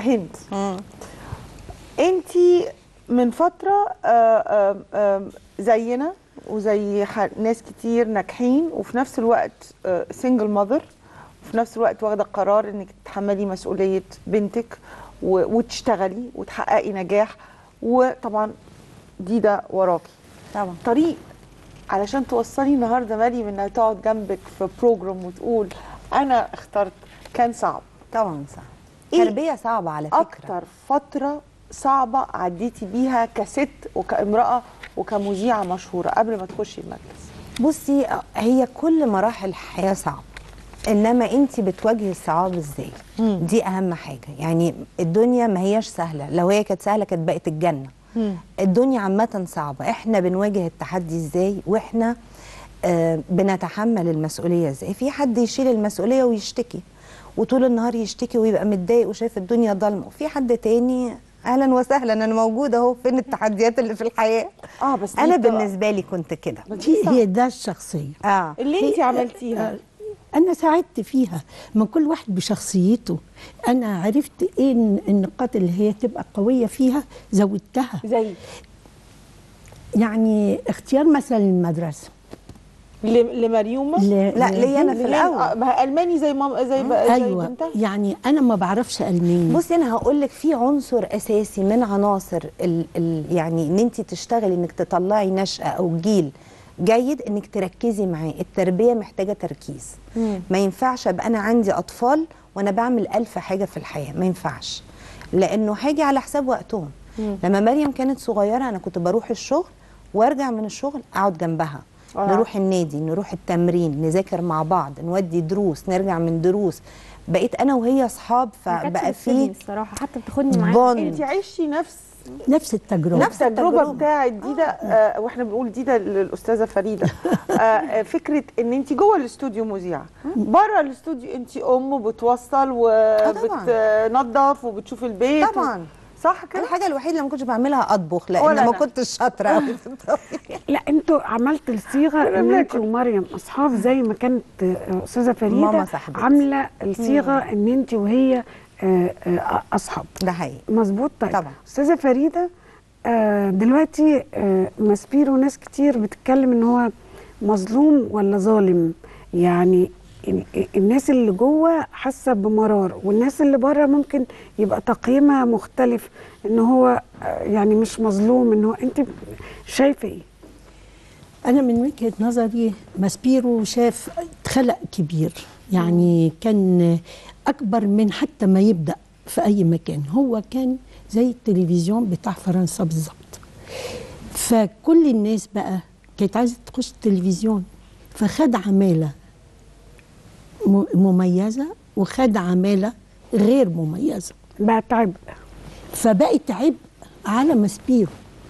هند انت من فتره آه، آه، آه، زينا وزي ح- ناس كتير ناجحين وفي نفس الوقت سنجل ماذر وفي نفس الوقت واخده قرار انك تتحملي مسؤوليه بنتك و- وتشتغلي وتحققي نجاح وطبعا دي ده وراكي طبعا طريق علشان توصلي النهارده مريم انها تقعد جنبك في بروجرام وتقول انا اخترت كان صعب طبعا صعب إيه تربيه صعبه على فكره اكتر فتره صعبه عديتي بيها كست وكامراه وكمذيعه مشهوره قبل ما تخشي المجلس بصي هي كل مراحل الحياه صعبه انما انت بتواجهي الصعاب ازاي دي اهم حاجه يعني الدنيا ما هياش سهله لو هي كانت سهله كانت بقت الجنه الدنيا عامه صعبه احنا بنواجه التحدي ازاي واحنا آه بنتحمل المسؤوليه ازاي في حد يشيل المسؤوليه ويشتكي وطول النهار يشتكي ويبقى متضايق وشايف الدنيا ضلمه وفي حد تاني اهلا وسهلا انا موجوده اهو فين التحديات اللي في الحياه اه بس دي انا بتبقى- بالنسبه لي كنت كده دي هي ده الشخصيه اه اللي انت هي- عملتيها آه، انا ساعدت فيها من كل واحد بشخصيته انا عرفت ايه الن- النقاط اللي هي تبقى قويه فيها زودتها زي يعني اختيار مثلا المدرسه ل- لمريومه ل- لا ليا انا في ليه؟ الاول آه، ما هي الماني زي مام زي, ب... زي ايوه بنتها يعني انا ما بعرفش الماني بصي انا هقول لك في عنصر اساسي من عناصر ال ال يعني ان انت تشتغلي انك تطلعي نشأة او جيل جيد انك تركزي معاه التربيه محتاجه تركيز ما ينفعش ابقى انا عندي اطفال وانا بعمل ألف حاجه في الحياه ما ينفعش لانه هاجي على حساب وقتهم لما مريم كانت صغيره انا كنت بروح الشغل وارجع من الشغل اقعد جنبها آه. نروح النادي نروح التمرين نذاكر مع بعض نودي دروس نرجع من دروس بقيت انا وهي اصحاب ما كانتش فبقى بتسيبني في الصراحه حتى بتاخدني معاها بوند. انت عشتي نفس نفس التجربه نفس التجربه التجربة. بتاعت ديدا آه واحنا بنقول ديدا للاستاذه فريده آه آه، فكره ان انت جوه الاستوديو مذيعه بره الاستوديو انت ام وبتوصل وبتنظف وبتشوف البيت طبعا صح كده الحاجه الوحيده اللي ما كنتش بعملها اطبخ ولا لان ما أنا. كنتش شاطره قوي في الطبخ لا انتوا عملتوا الصيغه ان انت ومريم اصحاب زي ما كانت آه، استاذه فريده ماما صاحبتي. عامله الصيغه ان انت وهي آه، آه، اصحاب ده حقيقي مظبوط طيب طبعا. استاذه فريده آه، دلوقتي آه، ماسبيرو ناس كتير بتتكلم ان هو مظلوم ولا ظالم يعني ال- الناس اللي جوه حاسه بمرار والناس اللي بره ممكن يبقى تقييمها مختلف ان هو آه، يعني مش مظلوم ان هو انت شايفه ايه انا من وجهه نظري ماسبيرو شاف خلق كبير يعني كان اكبر من حتى ما يبدا في اي مكان هو كان زي التلفزيون بتاع فرنسا بالظبط فكل الناس بقى كانت عايزه تخش التلفزيون فخد عماله م- مميزه وخد عماله غير مميزه بقى تعب فبقت عبء على ماسبيرو